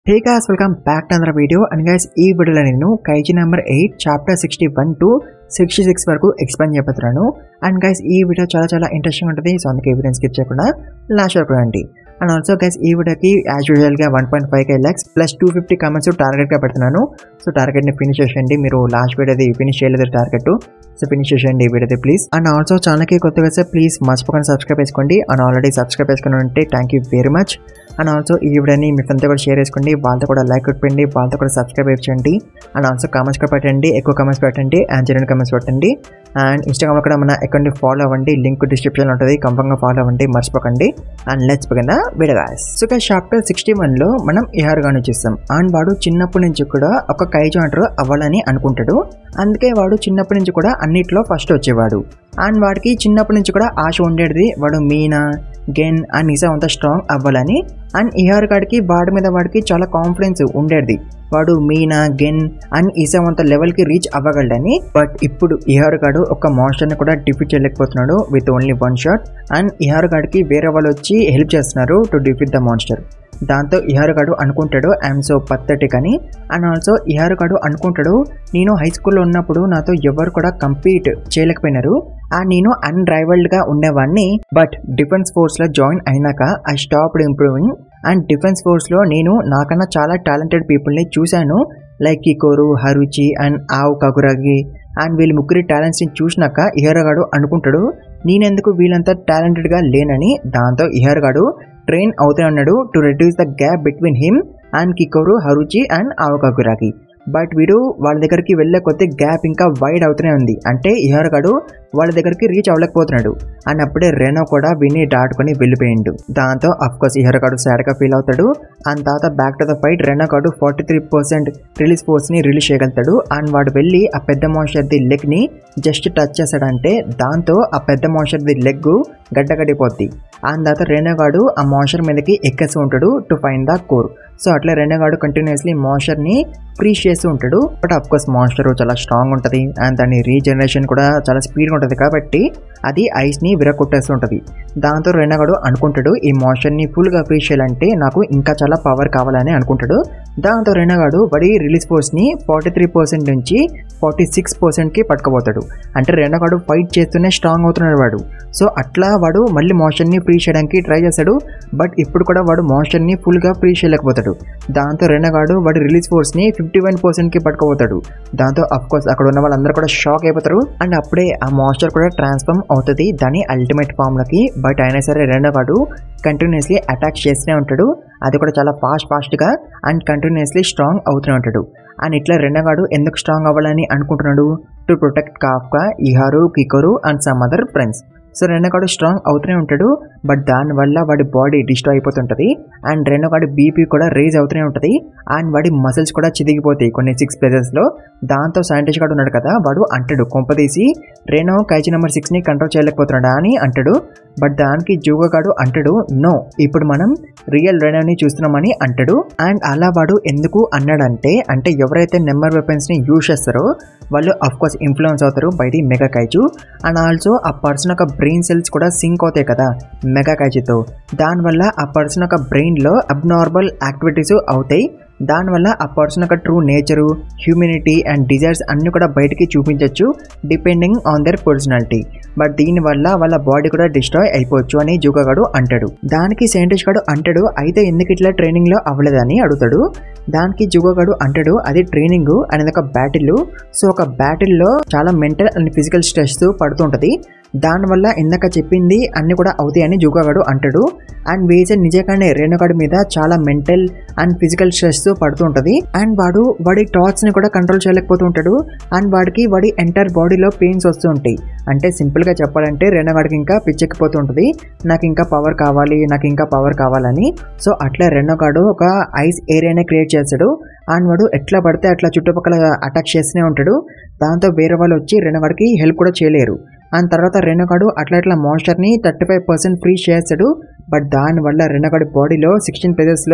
hey guys welcome back to అందర్ video and guys ఈ వీడియోలో నేను కైజీ number eight chapter sixty one to sixty six వరకు explain చేయబోతున్నాను అండ్ గైస్ ఈ వీడియో చాలా చాలా ఇంట్రెస్టింగ్ ఉంటుంది సో అందుకే ఈ వీడియోని స్కిప్ చేయకుండా లాస్ట్ వరకు రండి అండ్ ఆల్సో గైస్ ఈ వీడియోకి యాజ్ యూజువల్గా one point five K likes plus two fifty comments టార్గెట్గా పెడుతున్నాను సో టార్గెట్ని ఫినిష్ చేసేయండి మీరు లాస్ట్ వీడియోది ఫినిష్ చేయలేదు టార్గెట్ సో ఫినిష్ చేసేయండి ఈ వీడియోది ప్లీజ్ అండ్ ఆల్సో ఛానల్కి కొత్తగా వస్తే ప్లీజ్ మర్చిపోకుండా సబ్స్క్రైబ్ చేసుకోండి అండ్ ఆల్రెడీ సబ్స్క్రైబ్ చేసుకుని ఉంటే thank you very much and also ఈ వీడియోని మీ ఫ్రెండ్తో కూడా షేర్ చేసుకోండి వాళ్ళతో కూడా లైక్ కొట్టండి వాళ్ళతో కూడా సబ్స్క్రైబ్ చేయండి అండ్ ఆల్సో కామెంట్స్ కూడా పెట్టండి ఎక్కువ కామెంట్స్ పెట్టండి అండ్ జెన్యున్ కామెంట్స్ పెట్టండి అండ్ ఇన్స్టాగ్రామ్లో కూడా మన అకౌంట్ని ఫాలో అవ్వండి లింక్ డిస్క్రిప్షన్లో ఉంటుంది కంపంగా ఫాలో అవ్వండి మర్చిపోకండి and let's begin video guys so chapter sixty వన్లో మనం ఇహార్ గాని చూస్తాం అండ్ వాడు చిన్నప్పటి నుంచి కూడా ఒక కైజు అంటారు అవ్వాలని అనుకుంటాడు అందుకే వాడు చిన్నప్పటి నుంచి కూడా అన్నిట్లో ఫస్ట్ వచ్చేవాడు అండ్ వాడికి చిన్నప్పటి నుంచి కూడా ఆశ ఉండేది వాడు మీనా గెన్ అండ్ నిసా అంతా స్ట్రాంగ్ అవ్వాలని అండ్ ఇహార్ గాడికి వాడి మీద వాడికి చాలా కాన్ఫిడెన్స్ ఉండేది వాడు మీనా గెన్ అండ్ ఈసా అంత లెవెల్కి రీచ్ అవ్వగలడని బట్ ఇప్పుడు ఇహార్ గాడు ఒక మాన్స్టర్ని కూడా డిఫీట్ చేయలేకపోతున్నాడు with only one shot and Iharu గాడికి వేరే వాళ్ళు వచ్చి హెల్ప్ చేస్తున్నారు టు డిఫీట్ ద మాన్స్టర్ దాంతో ఇహారుగాడు అనుకుంటాడు ఐఎమ్ సో పత్తటిక్ అని అండ్ ఆల్సో ఇహారుగాడు అనుకుంటాడు నేను హై స్కూల్లో ఉన్నప్పుడు నాతో ఎవరు కూడా కంపీట్ చేయలేకపోయినారు అండ్ నేను అన్రైవల్డ్గా ఉండేవాడిని బట్ డిఫెన్స్ ఫోర్స్లో జాయిన్ అయినాక I stopped improving and defence ఫోర్స్లో నేను నాకన్నా చాలా టాలెంటెడ్ పీపుల్ని చూశాను లైక్ కికోరు హరుచి అండ్ ఆవు కగురగి అండ్ వీళ్ళ ముగ్గురి టాలెంట్స్ని చూసినాక ఇహరగాడు అనుకుంటాడు నేనెందుకు వీళ్ళంతా టాలెంటెడ్గా లేనని దాంతో ఇహరగాడు ట్రైన్ అవుతూనే ఉన్నాడు to reduce the gap between him and Kikoru హరుచి అండ్ ఆవకాకురాకి బట్ వీడు వాళ్ళ దగ్గరికి వెళ్ళే కొద్ది గ్యాప్ ఇంకా వైడ్ అవుతూనే ఉంది అంటే ఇహరగాడు వాళ్ళ దగ్గరికి రీచ్ అవ్వలేకపోతున్నాడు అండ్ అప్పుడే రెనో కూడా విని దాటుకొని వెళ్ళిపోయిండు దాంతో అఫ్కోర్స్ ఇహరగాడు సాడ్గా ఫీల్ అవుతాడు అండ్ తర్వాత బ్యాక్ టు ద ఫైట్ రెనోగాడు ఫార్టీ త్రీ పర్సెంట్ రిలీజ్ ఫోర్స్ని రిలీజ్ చేయగలుగుతాడు అండ్ వాడు వెళ్ళి ఆ పెద్ద మోషర్ది లెగ్ని జస్ట్ టచ్ చేస్తాడంటే దాంతో ఆ పెద్ద మోషర్ది లెగ్ గడ్డగడిపోద్ది అండ్ తర్వాత రెనోగాడు ఆ మోషర్ మీదకి ఎక్కేసి ఉంటాడు to find the core so అట్లా రెనోగాడు కంటిన్యూస్లీ మోషర్ని ఫ్రీజ్ చేస్తూ ఉంటాడు బట్ అఫ్ కోర్స్ మాన్స్టర్ చాలా స్ట్రాంగ్ ఉంటుంది అండ్ దాని రీజనరేషన్ కూడా చాలా స్పీడ్గా ఉంటుంది కాబట్టి అది ఐస్ని విరగొట్టేస్తుంటుంది దాంతో రెనగాడు అనుకుంటాడు ఈ మోషన్ని ఫుల్గా ఫ్రీజ్ చేయాలంటే నాకు ఇంకా చాలా పవర్ కావాలని అనుకుంటాడు దాంతో రెనగాడు వాడి రిలీజ్ ఫోర్స్ని ఫార్టీ త్రీ పర్సెంట్ నుంచి ఫార్టీ సిక్స్ పర్సెంట్కి పట్టుకుపోతాడు అంటే రెనగాడు ఫైట్ చేస్తూనే స్ట్రాంగ్ అవుతున్నాడు వాడు సో అట్లా వాడు మళ్ళీ మోషన్ని ఫ్రీ చేయడానికి ట్రై చేస్తాడు బట్ ఇప్పుడు కూడా వాడు మోషన్ని ఫుల్గా ఫ్రీ చేయలేకపోతాడు దాంతో రెనగాడు వాడి రిలీజ్ ఫోర్స్ని ఫిఫ్టీ వన్ పర్సెంట్కి పట్టుకోపోతాడు దాంతో అఫ్ కోర్స్ అక్కడ ఉన్న వాళ్ళందరూ కూడా షాక్ అయిపోతారు అండ్ అప్పుడే ఆ మాస్టర్ కూడా ట్రాన్స్ఫార్మ్ అవుతుంది దాని అల్టిమేట్ ఫామ్లోకి బట్ అయినా సరే రెనగాడు కంటిన్యూస్లీ అటాక్ చేస్తూనే ఉంటాడు అది కూడా చాలా ఫాస్ట్ ఫాస్ట్గా అండ్ కంటిన్యూస్లీ స్ట్రాంగ్ అవుతూనే ఉంటాడు అండ్ ఇట్లా రెనగాడు ఎందుకు స్ట్రాంగ్ అవ్వాలని అనుకుంటున్నాడు to protect Kafka Iharu Kikoru and some other friends so రెనగాడు స్ట్రాంగ్ అవుతూనే ఉంటాడు బట్ దానివల్ల వాడి బాడీ డిస్ట్రాయ్ అయిపోతుంటుంది అండ్ రెనగాడి బీపీ కూడా రేజ్ అవుతూనే ఉంటుంది అండ్ వాడి మసిల్స్ కూడా చిదిగిపోతాయి కొన్ని సిక్స్ ప్లేసెస్లో దాంతో సైంటిస్ట్ గాడు ఉన్నాడు కదా వాడు అంటాడు కొంపదీసి రెనో కైజీ నెంబర్ సిక్స్ని కంట్రోల్ చేయలేకపోతున్నాడా అని అంటాడు బట్ దానికి జూగగాడు అంటాడు నో ఇప్పుడు మనం రియల్ రెనోని చూస్తున్నామని అంటాడు అండ్ అలా వాడు ఎందుకు అన్నాడంటే అంటే ఎవరైతే నెంబర్ వెపన్స్ని యూజ్ చేస్తారో వాళ్ళు అఫ్ కోర్స్ ఇన్ఫ్లుయెన్స్ అవుతారు by the mega kaiju and also ఆ పర్సన్ యొక్క బ్రెయిన్ సెల్స్ కూడా సింక్ అవుతాయి కదా మెగా కైజుతో దానివల్ల ఆ పర్సన్ యొక్క బ్రెయిన్లో అబ్నార్మల్ యాక్టివిటీస్ అవుతాయి దానివల్ల ఆ పర్సన్ యొక్క true nature humanity and desires అన్నీ కూడా బయటికి చూపించవచ్చు depending on their personality but దీనివల్ల వాళ్ళ బాడీ కూడా డిస్ట్రాయ్ అయిపోవచ్చు అని జూగాగాడు అంటాడు దానికి సైంటిస్ట్ గాడు అంటాడు అయితే ఎందుకు ఇట్లా ట్రైనింగ్లో అవ్వలేదని అడుగుతాడు దానికి జుగోగాడు అంటాడు అది ట్రైనింగ్ అనేది ఒక బ్యాటిల్ సో ఒక బ్యాటిల్లో చాలా మెంటల్ అండ్ ఫిజికల్ స్ట్రెస్ పడుతుంటుంది దానివల్ల ఇందాక చెప్పింది అన్ని కూడా అవుతాయి అని జూగాగాడు అంటాడు అండ్ వేసే నిజంగానే రేణుగాడి మీద చాలా మెంటల్ అండ్ ఫిజికల్ స్ట్రెస్ పడుతూ ఉంటుంది అండ్ వాడు వాడి థాట్స్ని కూడా కంట్రోల్ చేయలేకపోతూ ఉంటాడు అండ్ వాడికి వాడి ఎంటైర్ బాడీలో పెయిన్స్ వస్తూ ఉంటాయి అంటే సింపుల్గా చెప్పాలంటే రెన్నగాడికి ఇంకా పిచ్చెక్కిపోతూ ఉంటుంది నాకు ఇంకా పవర్ కావాలి నాకు ఇంకా పవర్ కావాలని సో అట్లా రెన్నగాడు ఒక ఐస్ ఏరియానే క్రియేట్ చేస్తాడు అండ్ వాడు ఎట్లా పడితే అట్లా చుట్టుపక్కల అటాక్ చేస్తూనే ఉంటాడు దాంతో వేరే వాళ్ళు వచ్చి రెన్నగాడికి హెల్ప్ కూడా చేయలేరు అండ్ తర్వాత రెనగాడు అట్లా అట్లా మాన్స్టర్ని థర్టీ ఫైవ్ పర్సెంట్ ఫ్రీ చేస్తాడు బట్ దానివల్ల రెనగాడి బాడీలో సిక్స్టీన్ ప్లేసెస్లో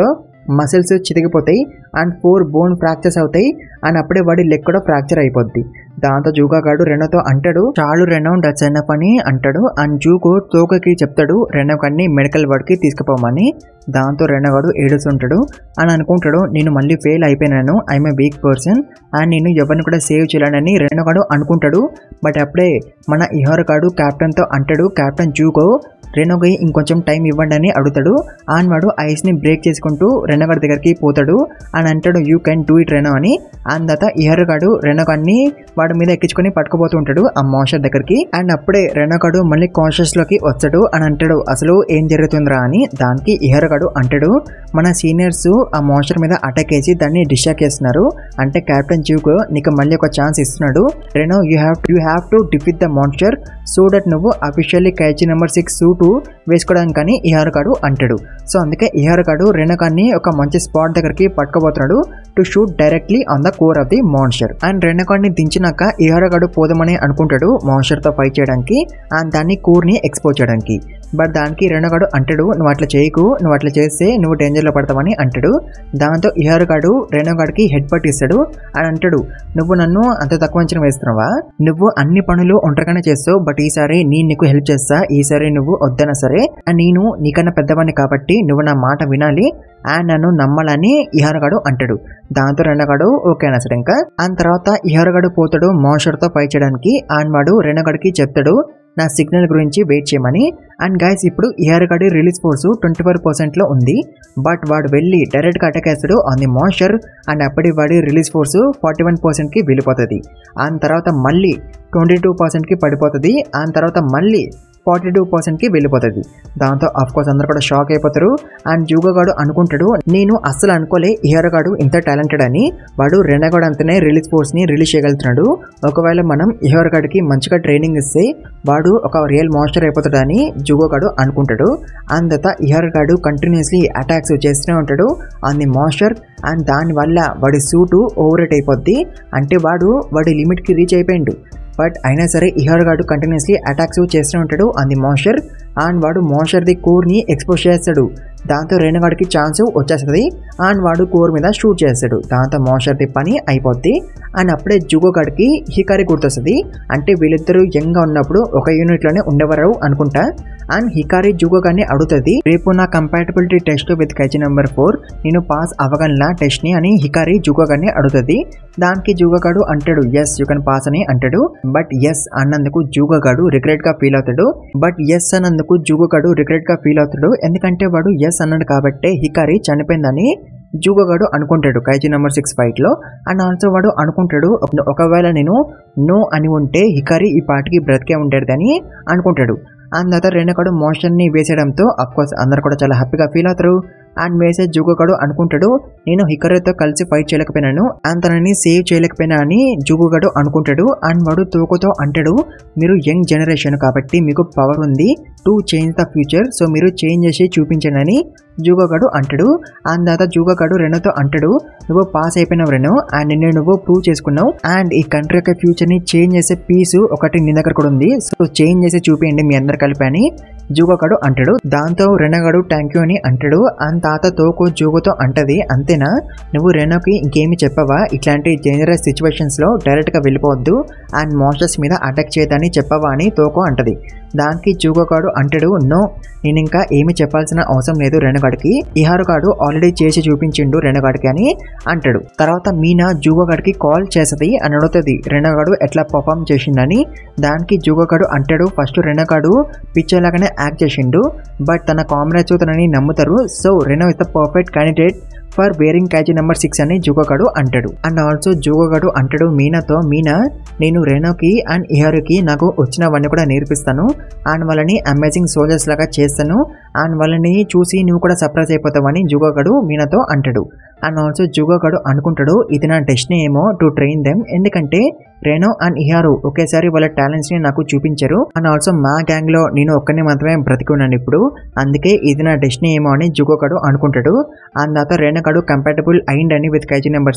మసిల్స్ చితికిపోతాయి అండ్ ఫోర్ బోన్ ఫ్రాక్చర్స్ అవుతాయి అండ్ అప్పుడే వాడి లెగ్ కూడా ఫ్రాక్చర్ అయిపోద్ది దాంతో జూగాగాడు రెనోతో అంటాడు చాలు రెనో డచ్ ఎనఫ్ అని అంటాడు అండ్ జూగో తోకకి చెప్తాడు రెనో కన్ని మెడికల్ వార్డ్కి తీసుకుపోమని దాంతో రెనోగాడు ఏడుస్తుంటాడు అని అనుకుంటాడు నేను మళ్ళీ ఫెయిల్ అయిపోయినాను I'm a weak person and నేను ఎవరిని కూడా సేవ్ చేయలేనని రెనోగాడు అనుకుంటాడు బట్ అప్పుడే మన ఇహోరగాడు కెప్టెన్తో అంటాడు కెప్టెన్ జూగో రెనోకి ఇంకొంచెం టైం ఇవ్వండి అని అడుగుతాడు అండ్ వాడు ఐస్ని బ్రేక్ చేసుకుంటూ రెనోగాడి దగ్గరికి పోతాడు అని అంటాడు you can do it Reno అని అండ్ తర్వాత ఇహరగాడు రెనోగాడిని వాడి మీద ఎక్కించుకొని పట్టుకుపోతూ ఉంటాడు ఆ మోషర్ దగ్గరికి అండ్ అప్పుడే రెనోగాడు మళ్ళీ కాన్షియస్ లోకి వచ్చాడు అని అంటాడు అసలు ఏం జరుగుతుందిరా అని దానికి ఇహరగాడు అంటాడు మన సీనియర్స్ ఆ మోషర్ మీద అటాక్ చేసి దాన్ని డిస్ట్రాక్ట్ చేస్తున్నారు అంటే కెప్టెన్ జీవ్కు నీకు మళ్ళీ ఒక ఛాన్స్ ఇస్తున్నాడు Reno you have you have to defeat the monster so that నువ్వు officially kaiju number six suit వేసుకోవడానికి కానీ ఇహారగాడు అంటాడు సో అందుకే ఇహారగాడు రెనకాన్ని ఒక మంచి స్పాట్ దగ్గరికి పట్టుకోబోతున్నాడు to shoot directly on the core of the monster and రెనకాన్ని దించినాక ఇహారగాడు పోదామని అనుకుంటాడు మాన్స్టర్ తో ఫైట్ చేయడానికి అండ్ దాన్ని కోర్ ని ఎక్స్పోజ్ చేయడానికి బట్ దానికి రెనగాడు అంటాడు నువ్వు అట్లా చేయకు నువ్వు అట్లా చేస్తే నువ్వు డేంజర్లో పడతావని అంటాడు దాంతో ఇహారగాడు రెనోగాడికి హెడ్ పట్ ఇస్తాడు అని అంటాడు నువ్వు నన్ను అంత తక్కువ అంచనా వేస్తున్నావా నువ్వు అన్ని పనులు ఒంటరిగానే చేస్తావు బట్ ఈసారి నేను నీకు హెల్ప్ చేస్తా ఈసారి నువ్వు వద్దనా సరే అండ్ నేను నీకన్నా పెద్దవాడిని కాబట్టి నువ్వు నా మాట వినాలి అండ్ నన్ను నమ్మాలని ఇహరగాడు అంటాడు దాంతో రెండగాడు ఓకేనా సరే ఇంకా అండ్ తర్వాత ఇహరగాడు పోతాడు మోషర్తో ఫైట్ చేయడానికి అండ్ వాడు రెండగాడికి చెప్తాడు నా సిగ్నల్ గురించి వెయిట్ చేయమని అండ్ గైస్ ఇప్పుడు ఇహరగాడి రిలీజ్ ఫోర్స్ ట్వంటీ ఫోర్ పర్సెంట్లో ఉంది బట్ వాడు వెళ్ళి డైరెక్ట్గా అటాక్ వేస్తాడు ఆన్ ది మోషర్ అండ్ అప్పటి వాడి రిలీజ్ ఫోర్స్ ఫార్టీ వన్ పర్సెంట్కి వెళ్ళిపోతుంది అండ్ తర్వాత మళ్ళీ ట్వంటీ టూ పర్సెంట్కి పడిపోతుంది అండ్ తర్వాత మళ్ళీ ఫార్టీ టూ పర్సెంట్కి వెళ్ళిపోతుంది దాంతో అఫ్ కోర్స్ అందరు కూడా షాక్ అయిపోతారు అండ్ జూగగాడు అనుకుంటాడు నేను అస్సలు అనుకోలే ఇహరగాడు ఇంత టాలెంటెడ్ అని వాడు రెండగాడు అంతనే రిలీజ్ ఫోర్స్ని రిలీజ్ చేయగలుగుతున్నాడు ఒకవేళ మనం ఇహరగాడికి మంచిగా ట్రైనింగ్ ఇస్తే వాడు ఒక రియల్ మాస్టర్ అయిపోతాడని జుగోగాడు అనుకుంటాడు అండ్ తర్వాత ఇహరగాడు కంటిన్యూస్లీ అటాక్స్ చేస్తూనే ఉంటాడు ఆన్ ది మాస్టర్ అండ్ దానివల్ల వాడి సూటు ఓవర్ రేట్ అయిపోద్ది అంటే వాడు వాడి లిమిట్కి రీచ్ అయిపోయిండు బట్ అయినా సరే ఇహర్గాడు కంటిన్యూస్లీ అటాక్స్ చేస్తూనే ఉంటాడు అంది మోషర్ అండ్ వాడు మోషర్ది కోర్ని ఎక్స్పోజ్ చేస్తాడు దాంతో రేణుగాడికి ఛాన్స్ వచ్చేస్తుంది అండ్ వాడు కోర్ మీద షూట్ చేస్తాడు దాంతో మోషర్ది పని అయిపోద్ది అండ్ అప్పుడే జుగోగాడికి హికారి గుర్తొస్తుంది అంటే వీళ్ళిద్దరూ యంగ్గా ఉన్నప్పుడు ఒక యూనిట్లోనే ఉండేవారు అనుకుంటా అండ్ హికారి జుగోగాన్ని అడుగుతుంది రేపు నా compatibility test with kaiju number four నేను పాస్ అవ్వగలనా టెస్ట్ని అని హికారి జుగోగాన్ని అడుగుతుంది దానికి జూగగాడు అంటాడు ఎస్ యూ కెన్ పాస్ అని అంటాడు బట్ ఎస్ అన్నందుకు జూగగాడు రిగ్రెట్ గా ఫీల్ అవుతాడు బట్ ఎస్ అన్నందుకు జూగగాడు రిగ్రెట్ గా ఫీల్ అవుతాడు ఎందుకంటే వాడు ఎస్ అన్నాడు కాబట్టి హికారి చనిపోయిందని జూగగాడు అనుకుంటాడు కైజీ నెంబర్ సిక్స్ ఫైట్ లో అండ్ ఆల్సో వాడు అనుకుంటాడు ఒక- ఒకవేళ నేను నో అని ఉంటే హికారి ఈ పాటికి బ్రతికే ఉంటాడని అనుకుంటాడు అండ్ తర్వాత రెండోకాడు మోషన్ ని వేసేయడంతో కోర్స్ అందరు కూడా చాలా హ్యాపీగా ఫీల్ అవుతారు అండ్ వేసే జుగోగాడు అనుకుంటాడు నేను హికరీతో కలిసి ఫైట్ చేయలేకపోయినాను అండ్ తనని సేవ్ చేయలేకపోయినా అని జుగుగాడు అనుకుంటాడు అండ్ వాడు తోకతో అంటాడు మీరు యంగ్ జనరేషన్ కాబట్టి మీకు పవర్ ఉంది to change the future so మీరు చేంజ్ చేసి చూపించండి అని జూగగాడు అంటాడు అండ్ తర్వాత జూగగాడు రెనోతో అంటాడు నువ్వు పాస్ అయిపోయినావు రెనో అండ్ నిన్ను నువ్వు ప్రూవ్ చేసుకున్నావు అండ్ ఈ కంట్రీ యొక్క ఫ్యూచర్ ని చేంజ్ చేసే పీస్ ఒకటి నీ దగ్గర కూడా ఉంది సో చేంజ్ చేసి చూపించండి మీ అందరు కలిపి అని జూగగాడు అంటాడు దాంతో రెనగాడు థ్యాంక్ యూ అని అంటాడు అండ్ తాత తోకు జూగుతో అంటది అంతేనా నువ్వు రెనోకి ఇంకేమి చెప్పవా ఇట్లాంటి డేంజరస్ సిచ్యువేషన్స్ లో డైరెక్ట్ గా వెళ్ళిపోవద్దు అండ్ మాస్టర్స్ మీద అటాక్ చేయదని చెప్పవా అని తోకో అంటది దానికి జూగోగాడు అంటాడు నో నేను ఇంకా ఏమి చెప్పాల్సిన అవసరం లేదు రెనగాడికి ఇహారుగాడు ఆల్రెడీ చేసి చూపించిండు రెనగాడికి అని అంటాడు తర్వాత మీనా జూగోగాడికి కాల్ చేస్తుంది అని అడుగుతుంది రెనగాడు ఎట్లా పర్ఫామ్ చేసిండని దానికి జూగోగాడు అంటాడు ఫస్ట్ రెనగాడు పిక్చర్ లాగానే యాక్ట్ చేసిండు బట్ తన కామ్రేడ్స్ తనని నమ్ముతారు so Reno is the perfect candidate for wearing kaiju number six అని జూగోగాడు అంటాడు అండ్ ఆల్సో జూగోగాడు అంటాడు మీనాతో మీనా నేను రెనోకి అండ్ ఇహరుకి నాకు వచ్చినవన్నీ కూడా నేర్పిస్తాను అండ్ వాళ్ళని అమేజింగ్ సోల్జర్స్ లాగా చేస్తాను అండ్ వాళ్ళని చూసి నువ్వు కూడా సర్ప్రైజ్ అయిపోతావని జుగోగడు మీనాతో అంటాడు అండ్ ఆల్సో జుగోగడు అనుకుంటాడు ఇది నా డెస్టినీ ఏమో టు ట్రైన్ దెమ్ ఎందుకంటే రెనో అండ్ ఇహారు ఒకేసారి వాళ్ళ టాలెంట్స్ ని నాకు చూపించారు అండ్ ఆల్సో మా గ్యాంగ్ లో నేను ఒక్కరిని మాత్రమే బ్రతికి ఉన్నాను ఇప్పుడు అందుకే ఇది నా డెస్టినీ ఏమో అని జుగోగడు అనుకుంటాడు అండ్ తర్వాత రేణగాడు కంపాటబుల్ అయిందని విత్ కైజీ నెంబర్ సిక్స్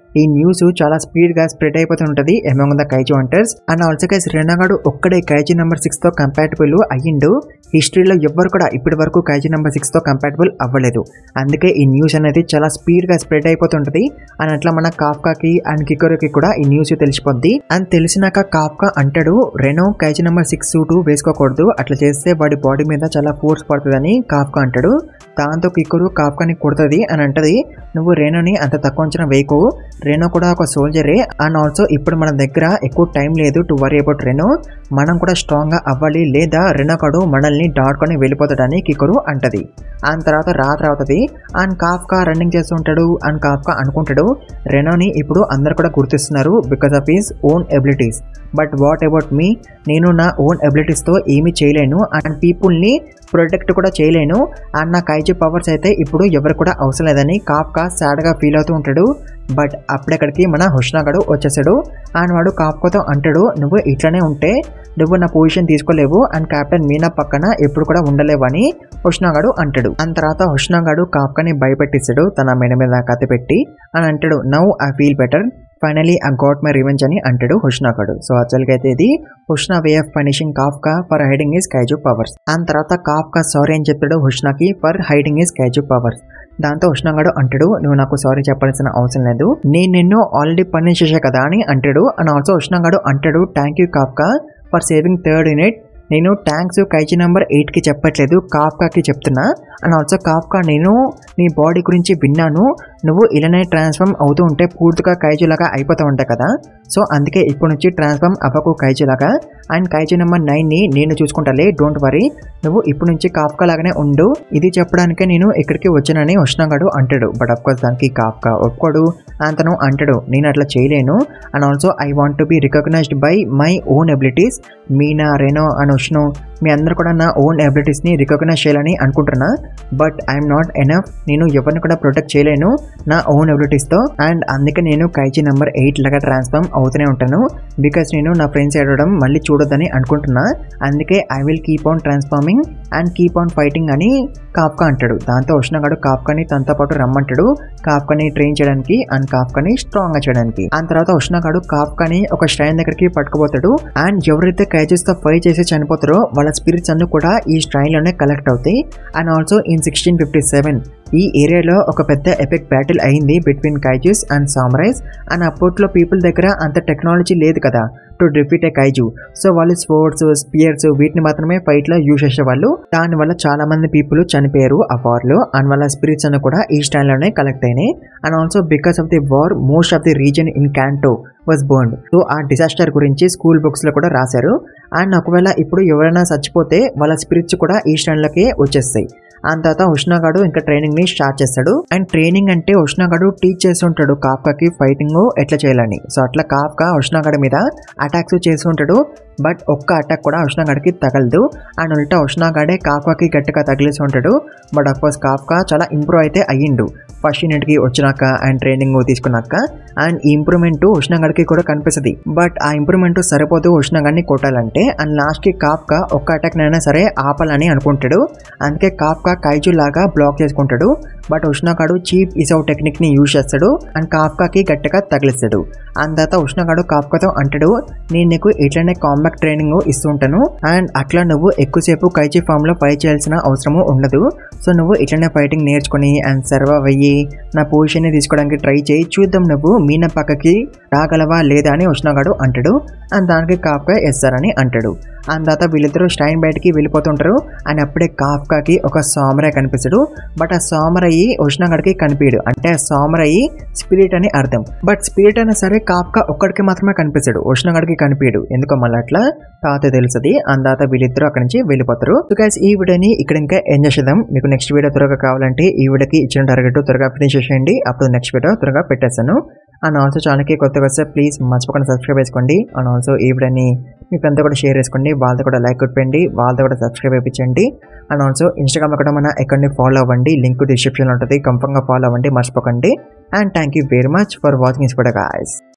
ఈ న్యూస్ చాలా స్పీడ్ గా స్ప్రెడ్ అయిపోతుంటది among the kaiju hunters and also guys రెనాగాడు ఒక్కడే కైజీ నెంబర్ సిక్స్ తో కంపాటబుల్ అయ్యిండు హిస్టరీలో ఎవ్వరు కూడా ఇప్పటి వరకు కైజీ నెంబర్ సిక్స్ తో కంపాటబుల్ అవ్వలేదు అందుకే ఈ న్యూస్ అనేది చాలా స్పీడ్ గా స్ప్రెడ్ అయిపోతుంటది అండ్ అట్లా మన కాఫ్కాకి అండ్ కికోరుకి కూడా ఈ న్యూస్ తెలిసిపోద్ది అండ్ తెలిసినాక కాఫ్కా అంటాడు Reno kaiju number six suit వేసుకోకూడదు అట్లా చేస్తే వాడి బాడీ మీద చాలా ఫోర్స్ పడుతుందని కాఫ్కా అంటాడు దాంతో కిక్కురు కాఫ్కాని కొడుతుంది అని అంటది నువ్వు రేణుని అంత తక్కువ అంచనా వేయకు రేణు కూడా ఒక సోల్జరే అండ్ ఆల్సో ఇప్పుడు మన దగ్గర ఎక్కువ టైం లేదు టు వరీ అబౌట్ రెనో మనం కూడా స్ట్రాంగ్ గా అవ్వాలి లేదా రెనోకడు మనల్ని దాటుకొని వెళ్ళిపోతాడని కికురు అంటది అండ్ తర్వాత రాత్రి అవుతుంది అండ్ కాఫ్కా రన్నింగ్ చేస్తుంటాడు అండ్ కాఫ్కా అనుకుంటాడు రెనోని ఇప్పుడు అందరు కూడా గుర్తిస్తున్నారు because of his own abilities but what about me నేను నా ఓన్ ఎబిలిటీస్తో ఏమీ చేయలేను అండ్ పీపుల్ని ప్రొటెక్ట్ కూడా చేయలేను అండ్ నా కైజీ పవర్స్ అయితే ఇప్పుడు ఎవరు కూడా అవసరం లేదని కాఫ్కా సాడ్గా ఫీల్ అవుతూ ఉంటాడు బట్ అప్పుడెక్కడికి మన హుష్నాగడు వచ్చేసాడు అండ్ వాడు కాఫ్కాతో అంటాడు నువ్వు ఇట్లానే ఉంటే నువ్వు నా పొజిషన్ తీసుకోలేవు అండ్ కెప్టెన్ మీనా పక్కన ఎప్పుడు కూడా ఉండలేవు అని హుష్నాగాడు అంటాడు అండ్ తర్వాత హుష్నాగాడు కాఫ్కాని భయపెట్టిస్తాడు తన మెడ మీద కత్తి పెట్టి అని అంటాడు now I feel better finally I got my revenge అని అంటాడు హుష్నాగాడు సో అసలుకి అయితే ఇది Hoshina way of punishing Kafka for hiding his kaiju powers and తర్వాత కాఫ్కా సారీ అని చెప్తాడు హుష్నాకి for hiding his kaiju powers దాంతో ఉష్ణగాడు అంటాడు నువ్వు నాకు సారీ చెప్పాల్సిన అవసరం లేదు నేను నిన్ను ఆల్రెడీ పనిష్ చేసా కదా అని అంటాడు అండ్ ఆల్సో ఉష్ణగాడు అంటాడు thank you Kafka for saving third unit నేను ట్యాంక్స్ కైజీ నెంబర్ ఎయిట్కి చెప్పట్లేదు కాఫ్కాకి చెప్తున్నా అండ్ ఆల్సో కాఫ్కా నేను నీ బాడీ గురించి విన్నాను నువ్వు ఇలానే ట్రాన్స్ఫార్మ్ అవుతూ ఉంటే పూర్తిగా కైజులాగా అయిపోతూ ఉంటాయి కదా సో అందుకే ఇప్పటి నుంచి ట్రాన్స్ఫార్మ్ అవ్వకు కైజులాగా అండ్ కైజు నెంబర్ నైన్ని నేను చూసుకుంటాలే డోంట్ వరీ నువ్వు ఇప్పుడు నుంచి కాఫ్కా లాగానే ఉండు ఇది చెప్పడానికే నేను ఇక్కడికి వచ్చానని ఉష్ణగాడు అంటాడు బట్ కోర్స్ దానికి కాఫ్కా ఒప్పుకోడు అతను అంటాడు నేను అట్లా చేయలేను and also I want to be recognised by my own abilities Mina Reno and ఉష్ణు మీ అందరు కూడా నా ఓన్ ఎబిలిటీస్ని రికగ్నైజ్ చేయాలని అనుకుంటున్నా బట్ ఐఎమ్ నాట్ ఎనఫ్ నేను ఎవరిని కూడా ప్రొటెక్ట్ చేయలేను నా ఓన్ ఎబిలిటీస్తో అండ్ అందుకే నేను కైజీ నెంబర్ ఎయిట్ లాగా ట్రాన్స్ఫార్మ్ అవుతూనే ఉంటాను బికాస్ నేను నా ఫ్రెండ్స్ ఏడవడం మళ్ళీ చూడొద్దని అనుకుంటున్నా అందుకే I will keep on transforming and keep on fighting అని కాప్కా అంటాడు దాంతో ఉష్ణగాడు కాప్కాని తనతో పాటు రమ్మంటాడు కాప్కాని ట్రైన్ చేయడానికి అండ్ కాప్కాని స్ట్రాంగ్ గా చేయడానికి ఆ తర్వాత ఉష్ణగాడు కాప్కాని ఒక స్ట్రైన్ దగ్గరికి పట్టుకుపోతాడు అండ్ ఎవరైతే కైజెస్ తో ఫైట్ చేసి చనిపోతారో వాళ్ళ స్పిరిట్స్ అన్ని కూడా ఈ స్ట్రైన్ లోనే కలెక్ట్ అవుతాయి and also in sixteen fifty seven ఈ ఏరియాలో ఒక పెద్ద ఎపిక్ బ్యాటిల్ అయింది between kaijus and samurais and అప్పట్లో పీపుల్ దగ్గర అంత టెక్నాలజీ లేదు కదా to defeat a kaiju so వాళ్ళు స్పోర్ట్స్ స్పియర్స్ వీటిని మాత్రమే ఫైట్ లో యూజ్ చేసేవాళ్ళు దాని వల్ల చాలా మంది పీపుల్ చనిపోయారు ఆ వార్ లో అండ్ వాళ్ళ స్పిరిట్స్ అన్ని కూడా ఈ స్టైల్ లోనే కలెక్ట్ అయినాయి and also because of the war most of the reason in Kanto was burned so ఆ డిజాస్టర్ గురించి స్కూల్ బుక్స్ లో కూడా రాశారు అండ్ ఒకవేళ ఇప్పుడు ఎవరైనా చచ్చిపోతే వాళ్ళ స్పిరిట్స్ కూడా ఈ స్టైల్లోకే వచ్చేస్తాయి అండ్ తర్వాత ఉష్ణగాడు ఇంకా ట్రైనింగ్ ని స్టార్ట్ చేస్తాడు అండ్ ట్రైనింగ్ అంటే ఉష్ణగాడు టీచ్ చేస్తుంటాడు కాఫ్కాకి ఫైటింగ్ ఎట్లా చేయాలని సో అట్లా కాఫ్కా ఉష్ణగాడి మీద అటాక్స్ చేస్తుంటాడు బట్ ఒక్క అటాక్ కూడా ఉష్ణగాడికి తగలదు అండ్ ఉల్టా ఉష్ణగాడే కాఫ్కాకి గట్టిగా తగిలేసి ఉంటాడు బట్ అఫ్కోర్స్ కాఫ్కా చాలా ఇంప్రూవ్ అయితే అయ్యిండు ఫస్ట్ యూనిట్కి వచ్చినాక అండ్ ట్రైనింగ్ తీసుకున్నాక అండ్ ఈ ఇంప్రూవ్మెంట్ ఉష్ణగాడికి కూడా కనిపిస్తుంది బట్ ఆ ఇంప్రూవ్మెంట్ సరిపోదు ఉష్ణగాడిని కొట్టాలంటే అండ్ లాస్ట్కి కాఫ్కా ఒక్క అటాక్ అయినా సరే ఆపాలని అనుకుంటాడు అందుకే కాఫ్కా కైజు లాగా బ్లాక్ చేసుకుంటాడు బట్ ఉష్ణగాడు చీప్ ఇసౌ టెక్నిక్ ని యూజ్ చేస్తాడు అండ్ కాఫ్కాకి గట్టిగా తగిలిస్తాడు అండ్ తర్వాత ఉష్ణగాడు కాఫ్కాతో అంటాడు నేను నీకు ఇట్లనే కాంబాక్ట్ ట్రైనింగ్ ఇస్తుంటాను అండ్ అట్లా నువ్వు ఎక్కువసేపు కైజీ ఫామ్ లో ఫైట్ చేయాల్సిన అవసరము ఉండదు సో నువ్వు ఇట్లనే ఫైటింగ్ నేర్చుకుని అండ్ సర్వైవ్ అయ్యి నా పొజిషన్ ని తీసుకోవడానికి ట్రై చేయి చూద్దాం నువ్వు మీన పక్కకి రాగలవా లేదా అని ఉష్ణగాడు అంటాడు అండ్ దానికి కాఫ్కా ఎస్సారని అంటాడు అండ్ తర్వాత వీళ్ళిద్దరూ స్టైన్ బయటికి వెళ్ళిపోతుంటారు అండ్ అప్పుడే కాఫ్కాకి ఒక సామరాయ్ కనిపిస్తాడు బట్ ఆ సామరయ్యి ఉష్ణగడికి కనిపించడు అంటే ఆ సామరయ్యి స్పిరిట్ అని అర్థం బట్ స్పిరిట్ అయినా సరే కాఫ్కా ఒక్కడికి మాత్రమే కనిపిస్తాడు ఉష్ణగడికి కనిపించడు ఎందుకో మళ్ళీ అట్లా తాత తెలుస్తుంది అండ్ తర్వాత వీళ్ళిద్దరూ అక్కడి నుంచి వెళ్ళిపోతారు సో గైస్ ఈ వీడియోని ఇక్కడ ఇంకా ఎంజాయ్ చేద్దాం మీకు నెక్స్ట్ వీడియో త్వరగా కావాలంటే ఈ వీడియోకి ఇచ్చిన టార్గెట్ త్వరగా ఫినిష్ చేసేయండి అప్పుడు నెక్స్ట్ వీడియో త్వరగా పెట్టేస్తాను అండ్ ఆల్సో ఛానల్కి కొత్తగా వస్తే ప్లీజ్ మర్చిపోకుండా సబ్స్క్రైబ్ చేసుకోండి అండ్ ఆల్సో ఈ వీడియోని మీ ఫ్రెండ్తో కూడా షేర్ చేసుకోండి వాళ్ళతో కూడా లైక్ కొట్టండి వాళ్ళతో కూడా సబ్స్క్రైబ్ అయిపించండి అండ్ ఆల్సో ఇన్స్టాగ్రామ్ కూడా మన అకౌంట్ని ఫాలో అవ్వండి లింక్ డిస్క్రిప్షన్లో ఉంటుంది కంఫర్మ్గా ఫాలో అవ్వండి మర్చిపోకండి and thank you very much for watching ఇస్ కూడా గాయస్